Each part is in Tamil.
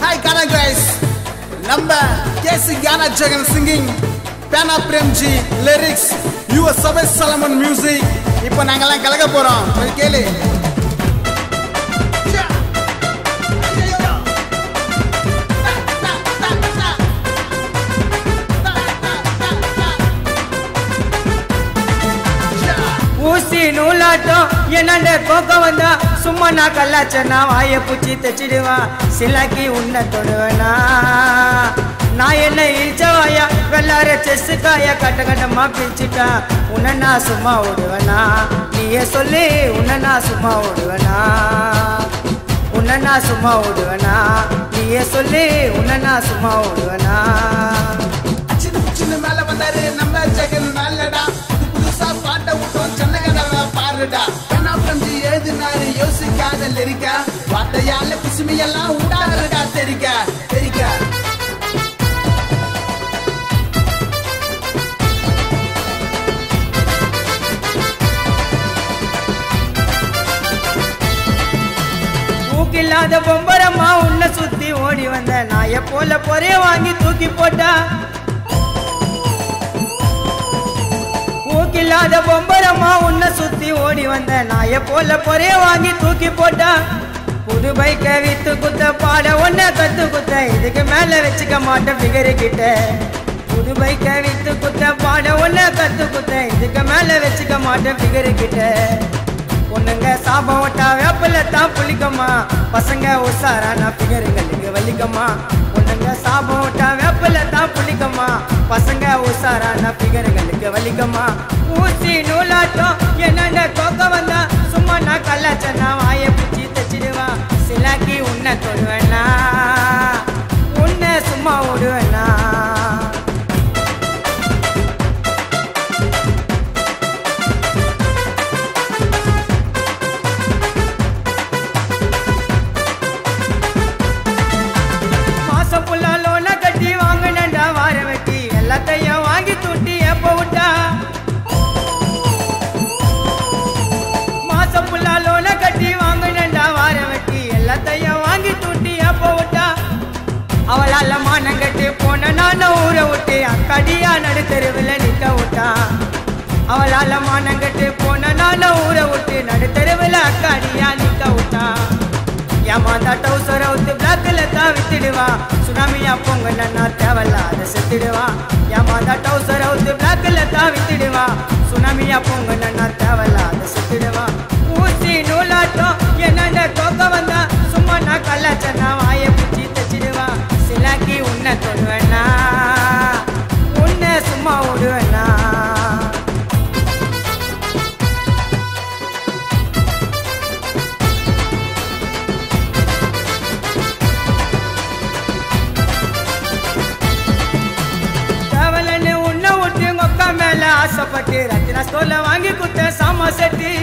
ஹாய் கானா கைஸ் நம்ம கேசி கானா ஜெகன் சிங்கிங் பேனா பிரேம்ஜி லிரிக்ஸ் யுவர் சபை சலமன் மியூசிக் இப்போ நாங்கெல்லாம் கலக்க போறோம் கொஞ்சம் கேளு ஊசி நூலாட்டம் என்னண்ட கோக்க வந்தா சும்மா நான் கல்லாச்சனா வாய பூச்சி தச்சிடுவான் சிலாக்கி உன்னை தொடுவேனா நான் என்ன இழிச்சவாயா வெள்ளார செஸ்ஸு காயா கட்ட கட்டமா பிரிச்சுட்டா உன்னை நான் சும்மா விடுவேனா நீயே சொல்லி உன்னை நான் சும்மா விடுவேனா உன்னை நான் சும்மா விடுவேனா நீயே சொல்லி உன்னை நான் சும்மா விடுவேனா சின்ன சின்ன மேல வந்தாரு நம்ம ஜெகன் மேலடா புது புதுசா பாட்ட விட்டோம் சென்னை கதவை பாருடா பேனா பிரேம்ஜி எழுதினாரு யோசிக்காத லிரிக்க வார்த்தையால குசுமையெல்லாம் உண்டாருடா தெரிக்க தெரிக்க தூக்கில்லாத பொம்பரம்மா உன்னை சுத்தி ஓடி வந்த நாய போல பொறைய வாங்கி தூக்கி போட்டா ஊக்கில்லாத பொம்பரம்மா உன்னை சுத்தி ஓடி வந்த நாய போல பொறைய வாங்கி தூக்கி போட்டா புது பைக்க வித்து குத்த பாட ஒன்ன கத்து குத்த இதுக்கு மேல வச்சுக்க மாட்டேன் பிகரு கிட்ட புது பைக்க வித்து குத்த பாட ஒன்ன கத்து குத்த இதுக்கு மேல வச்சுக்க மாட்டேன் பிகரு கிட்ட பொண்ணுங்க சாபம் ஓட்டா வேப்பில தான் புளிக்கம்மா பசங்க உஷாரான பிகருங்களுக்கு வலிக்கம்மா பொண்ணுங்க சாபம் ஓட்டா வேப்பில தான் புளிக்கம்மா பசங்க உஷாரான பிகருங்களுக்கு வலிக்கம்மா ஊசி நூலாட்டம் என்னென்ன கோக்க வந்தா சும்மா நான் கல்லாச்சனா வாய பிடிச்சி தச்சிடுவான் சிலாக்கி உன்னை தொடுவேனா உன்னை சும்மா விடுவேனா மாசம் புல்லா லோன கட்டி வாங்கினண்டா வார வெட்டி எல்லாத்தையும் வாங்கி தூட்டி எப்போ விட்டா மாசம் புல்லா லோன கட்டி வாங்கினண்டா வார வெட்டி எல்லாத்தையும் வாங்கி தூட்டி எப்போ விட்டா அவளால மானம் கட்டி போன நானும் ஊற விட்டு அக்கடியா நடுத்தெருவில் நிக்க விட்டான் அவளால மானம் கட்டி போன நானும் ஊற விட்டு நடுத்தெருவில் அக்காடியா நிக்க விட்டான் ஏமாந்தா டவுசர் அவுத்து பிளாக்ல தான் வித்துடுவான் சுனாமியா பொங்கல் நான் தேவையில்லாத செத்துடுவான் ஏமாந்தா டவுசர் அவுத்து பிளாக்ல தான் வித்துடுவான் சுனாமியா பொங்கல் நான் தேவையில்லாத செத்துடுவான் ஊசி நூலாட்டம் என்னென்ன கோக்க வந்தா சும்மா நான் கல்லாச்சனா வாய பிடிச்சி தச்சிடுவான் சிலாக்கி உன்னை தொடுவேனா உன்னை சும்மா விடுவேனா தேவலன்னு உன்னை விட்டு உங்க அக்கா மேல ஆசைப்பட்டு ரத்தினா ஸ்டோர்ல வாங்கி கொடுத்த சாமா செட்டி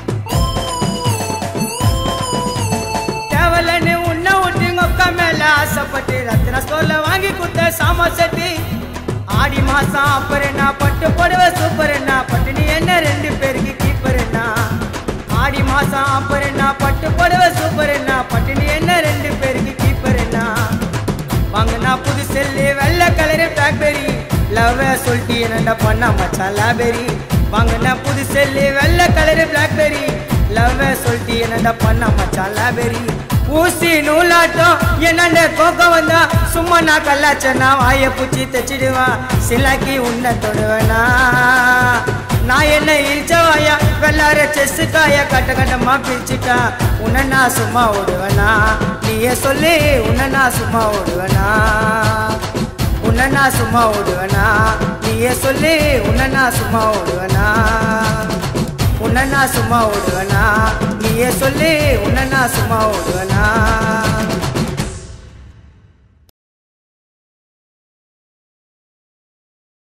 தேவலன்னு உன்னை விட்டு உங்க அக்கா மேல ஆசைப்பட்டு ரத்தினா ஸ்டோர்ல வாங்கி கொடுத்த சாமா செட்டி ஆடி மாசம் அப்புறம்னா பட்டு புடவை சூப்பர்னா பட்டுனி என்ன ரெண்டு பேருக்கு கீப்பர்னா ஆடி மாசம் அப்புறம்னா பட்டு புடவை சூப்பர்னா பட்டுனி என்ன ரெண்டு பேருக்கு கீப்பர்னா வாங்கினா புது செல்லு வெள்ளை கலரு பிளாக்பெரி லவ் சொல்லிட்டு என்னடா பண்ணா மச்சான் லாபெரி வாங்கினா புது செல்லு வெள்ளை கலரு பிளாக்பெரி லவ் சொல்லிட்டு என்னடா பண்ணா மச்சான் லாபெரி ஊசி நூலாட்டம் என்னண்ட கோக்க வந்தா சும்மா நான் கல்லாச்சனா வாய பூச்சி தச்சிடுவான் சிலாக்கி உன்னை தொடுவேனா நான் என்ன இழிச்சவாயா வெள்ளார செஸ்ஸு காயா கட்ட கட்டமா பிரிச்சுட்டா உன்னை நான் சும்மா விடுவேனா நீயே சொல்லி உன்னை நான் சும்மா விடுவேனா உன்னை நான் சும்மா விடுவேனா நீயே சொல்லி உன்னை நான் சும்மா விடுவேனா உன்னை நான் சும்மா விடுவேனா நீயே சொல்லி உன்னை நான் சும்மா விடுவேனா